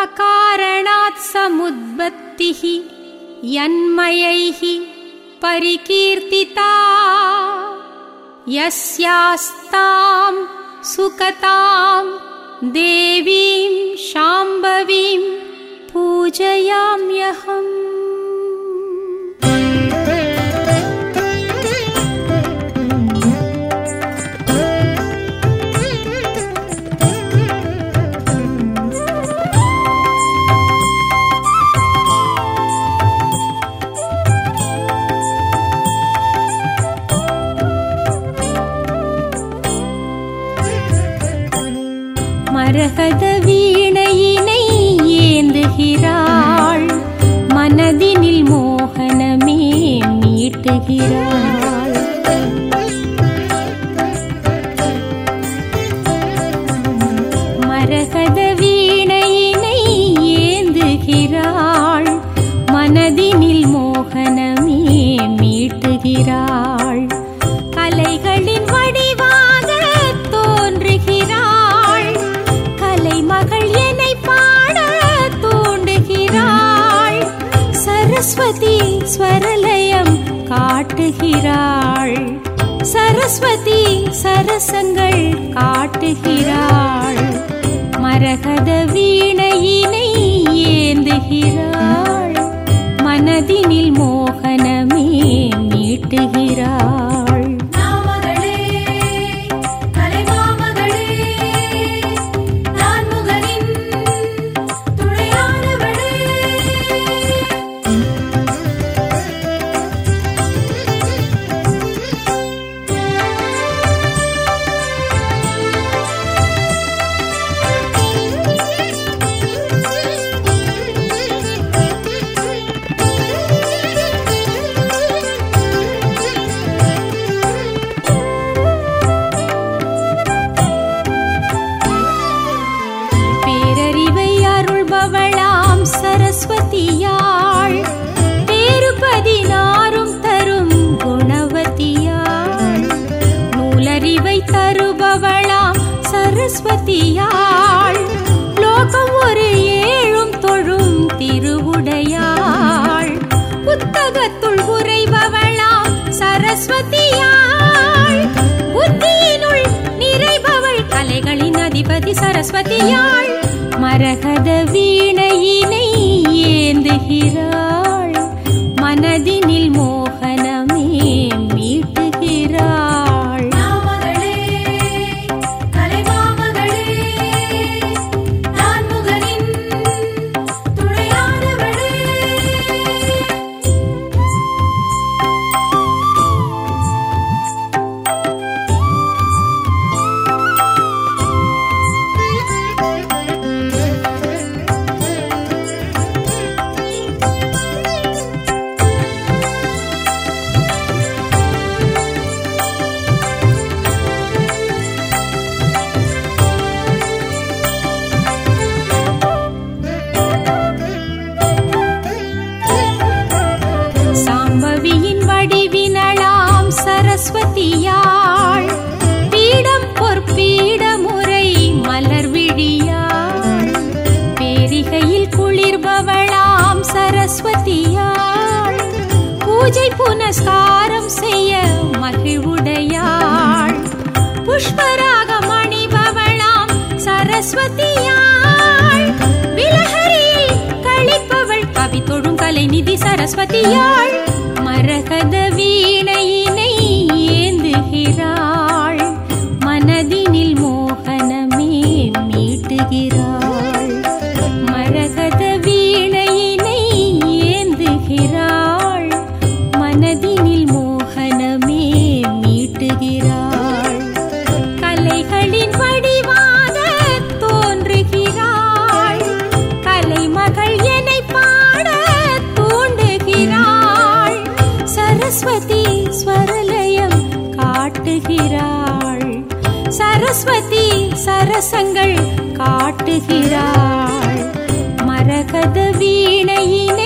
अकारणात् समुद्बत्तिः यन्मयैः परिकीर्तिता यस्यास्तां सुकतां देवीं शाम्भवीं पूजयाम्यहम् மரகத வீணையினை ஏந்துகிறாள் மனதினில் மோகனமே மீட்டுகிறாள் மரகத வீணையினை ஏந்துகிறாள் மனதினில் மோகனமே மீட்டுகிறாள் கலைகளின் வடிவாக தோன்றுகிறாள் கலைமகள் என்னை பாட தூண்டுகிறாள் சரஸ்வதி ஸ்வரலயம் காட்டுகிறாள் சரஸ்வதி சரசங்கள் காட்டுகிறாள் மரகத வீணையினை ஏந்துகிறாள் மனதினில் மோகனமே மீட்டுகிறாள் நாமகளே கலைமாமகளே நான்முகனின் துணையானவளே பேரறிவை அருள்பவளாம் சரஸ்வதியாள் பேரு பதினாறும் தரும் குணவதியாள் நூலறிவை தருபவளாம் சரஸ்வதியாள் லோகம் ஒரு ஏழும் தொழும் திருவுடையாள் புத்தகத்துள் உரைபவளாம் சரஸ்வதியாள் புத்தியினுள் நிறைபவள் கலைகளின் அதிபதி சரஸ்வதியாள் மரகத வீணையினை ஏந்துகிறாள் மனதினில் மோகனமே மீட்டுகிறாள் நாமகளே கலைமாமகளே நான்முகனின் துணையானவளே சாம்பவியின் வடிவினளாம் சரஸ்வதியாள் பீடம் பொற்பீடமுறை மலர் விழியாள் பேரிகையில் குளிர்பவளாம் சரஸ்வதியாள் பூஜை புனஸ்காரம் செய்ய மகிழ்வுடையாள் புஷ்பராக மணிபவளாம் சரஸ்வதியாள் விலகரியில் கழிப்பவள் கவி தொழும் கலைநிதி சரஸ்வதியாள் மரகத வீணையினை ஏந்துகிறாள் மனதினில் மோகனமே மீட்டுகிறாள் மரகத வீணையினை ஏந்துகிறாள் மனதினில் மோகனமே மீட்டுகிறாள் கலைகளின் வடிவாக தோன்றுகிறாள் கலைமகள் என்னை பாட தூண்டுகிறாள் சரஸ்வதி ஸ்வரலயம் காட்டுகிறாள் சரஸ்வதி சரசங்கள் காட்டுகிறாள் மரகத வீணையினை